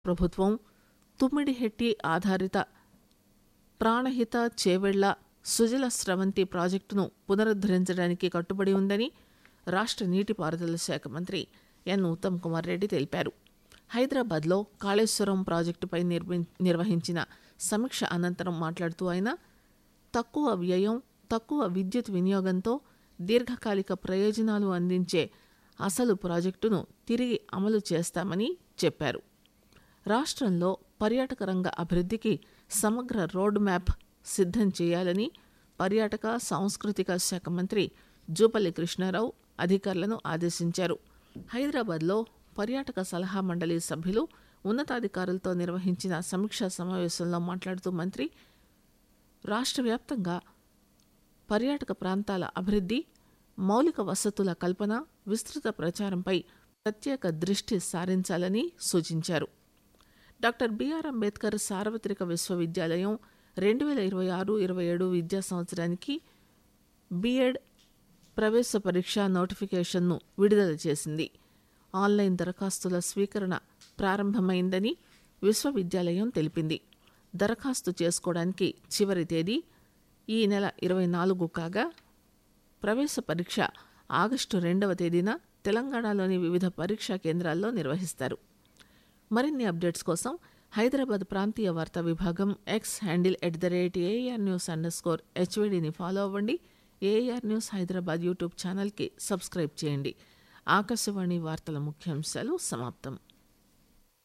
ప్రభుత్వం తుమ్మిడిహెట్టి ఆధారిత ప్రాణహిత చేవెళ్ల సుజల స్రవంతి ప్రాజెక్టును పునరుద్దరించడానికి కట్టుబడి ఉందని రాష్ట్ర నీటిపారుదల శాఖ మంత్రి ఎన్ ఉత్తమ్ కుమార్ రెడ్డి తెలిపారు హైదరాబాద్లో కాళేశ్వరం ప్రాజెక్టుపై నిర్మి- నిర్వహించిన సమీక్ష అనంతరం మాట్లాడుతూ ఆయన తక్కువ వ్యయం తక్కువ విద్యుత్ వినియోగంతో దీర్ఘకాలిక ప్రయోజనాలు అందించే అసలు ప్రాజెక్టును తిరిగి అమలు చేస్తామని చెప్పారు రాష్ట్రంలో పర్యాటక రంగ అభివృద్ధికి సమగ్ర రోడ్ మ్యాప్ సిద్ధం చేయాలని పర్యాటక సాంస్కృతిక శాఖ మంత్రి జూపల్లి కృష్ణారావు అధికారులను ఆదేశించారు హైదరాబాద్లో పర్యాటక సలహా మండలి సభ్యులు ఉన్నతాధికారులతో నిర్వహించిన సమీక్షా సమావేశంలో మాట్లాడుతూ మంత్రి రాష్ట్ర వ్యాప్తంగా పర్యాటక ప్రాంతాల అభివృద్ధి మౌలిక వసతుల కల్పన విస్తృత ప్రచారంపై ప్రత్యేక దృష్టి సారించాలని సూచించారు డాక్టర్ బిఆర్ అంబేద్కర్ సార్వత్రిక విశ్వవిద్యాలయం రెండు వేల ఇరవై ఆరు ఇరవై ఏడు విద్యా సంవత్సరానికి బిఎడ్ ప్రవేశ పరీక్ష నోటిఫికేషన్ను విడుదల చేసింది ఆన్లైన్ దరఖాస్తుల స్వీకరణ ప్రారంభమైందని విశ్వవిద్యాలయం తెలిపింది దరఖాస్తు చేసుకోవడానికి చివరి తేదీ ఈ నెల ఇరవై నాలుగు కాగా ప్రవేశ పరీక్ష ఆగస్టు రెండవ తేదీన తెలంగాణలోని వివిధ పరీక్షా కేంద్రాల్లో నిర్వహిస్తారు మరిన్ని అప్డేట్స్ కోసం హైదరాబాద్ ప్రాంతీయ వార్తా విభాగం X handle at the rate AR news underscore హెచ్వీడీని ఫాలో అవ్వండి ఏఆర్ న్యూస్ హైదరాబాద్ యూట్యూబ్ ఛానల్కి సబ్స్క్రైబ్ చేయండి ఆకాశవాణి వార్తల ముఖ్యాంశాలు సమాప్తం